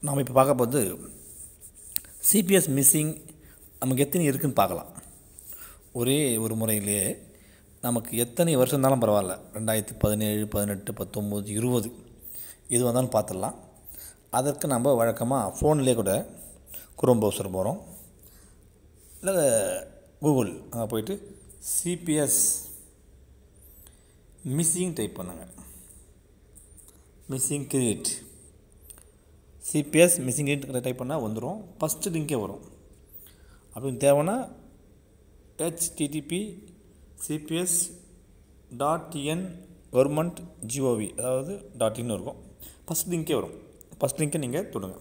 நாம் இப்போ பார்க்க போது சிபிஎஸ் மிஸ்ஸிங் நமக்கு எத்தனை இருக்குன்னு பார்க்கலாம் ஒரே ஒரு முறையிலேயே நமக்கு எத்தனை வருஷம் இருந்தாலும் பரவாயில்ல ரெண்டாயிரத்தி பதினேழு பதினெட்டு பத்தொம்போது இருபது இது வந்தாலும் பார்த்துடலாம் அதற்கு நம்ம வழக்கமாக ஃபோன்லேயே கூட குரோம் ப்ரௌசர் போகிறோம் இல்லை கூகுள் அங்கே போயிட்டு சிபிஎஸ் மிஸ்ஸிங் டைப் பண்ணுங்க missing create CPS missing create type பண்ணால் வந்துடும் ஃபஸ்ட்டு லிங்கே வரும் அப்படின்னு தேவைன்னா HTTP CPS dot TN government GOV அதாவது டாட் இன் இருக்கும் ஃபஸ்ட் லிங்கே வரும் ஃபஸ்ட் லிங்கை நீங்கள் தொடுங்க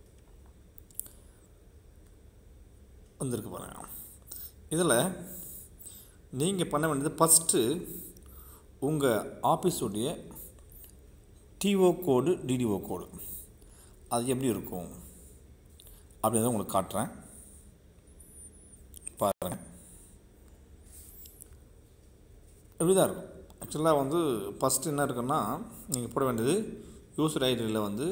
வந்திருக்கு பாருங்க இதில் நீங்கள் பண்ண வேண்டியது ஃபஸ்ட்டு உங்கள் ஆஃபீஸுடைய டிஓ கோடு டிடிஓ கோடு அது எப்படி இருக்கும் அப்படின்றத உங்களுக்கு காட்டுறேன் பாருங்கள் இப்படி தான் இருக்கும் ஆக்சுவலாக வந்து ஃபஸ்ட்டு என்ன இருக்குன்னா நீங்கள் போட வேண்டியது யூசர் ஐடியில் வந்து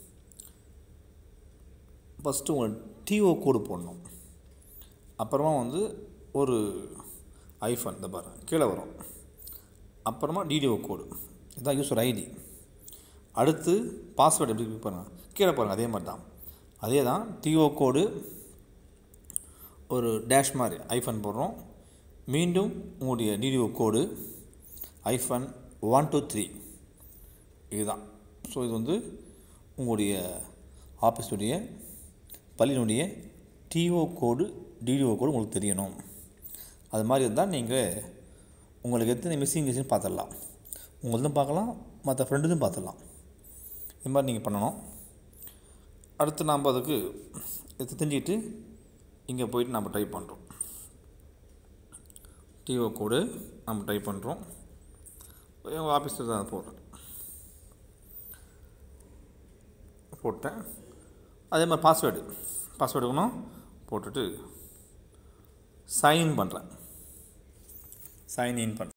ஃபஸ்ட்டு உங்கள் டிஓ கோடு போடணும் அப்புறமா வந்து ஒரு ஐஃபோன் இந்த பாருங்க கீழே வரும் அப்புறமா டிடிஓ கோடு இதுதான் யூசர் ஐடி அடுத்து பாஸ்வேர்டு எப்படி பாருங்கள் கீழே பாருங்கள் அதே மாதிரி தான் அதே தான் டிஓ கோடு ஒரு டேஷ் மாதிரி ஐஃபன் போடுறோம் மீண்டும் உங்களுடைய DDO code hyphen one two three இதுதான் ஸோ இது வந்து உங்களுடைய ஆஃபீஸுடைய பள்ளியினுடைய டிஓ கோடு டிடிஓ கோடு உங்களுக்கு தெரியணும் அது மாதிரி இருந்தால் நீங்கள் உங்களுக்கு எத்தனை மிஸ்ஸிங் இருக்குன்னு பார்த்துடலாம் உங்களதும் பார்க்கலாம் மற்ற ஃப்ரெண்டுதும் பார்த்துடலாம் இது மாதிரி நீங்கள் பண்ணணும் அடுத்து நாம் அதுக்கு இது தெரிஞ்சுக்கிட்டு இங்கே போயிட்டு நம்ம டைப் பண்ணுறோம் டிஓ கோடு நம்ம டைப் பண்ணுறோம் எங்கள் ஆஃபீஸில் தான் போடுறேன் போட்டேன் அதே மாதிரி பாஸ்வேர்டு பாஸ்வேர்டு இருக்கணும் போட்டுட்டு சைன் பண்ணுறேன் சைன் இன் பண்ணுறேன்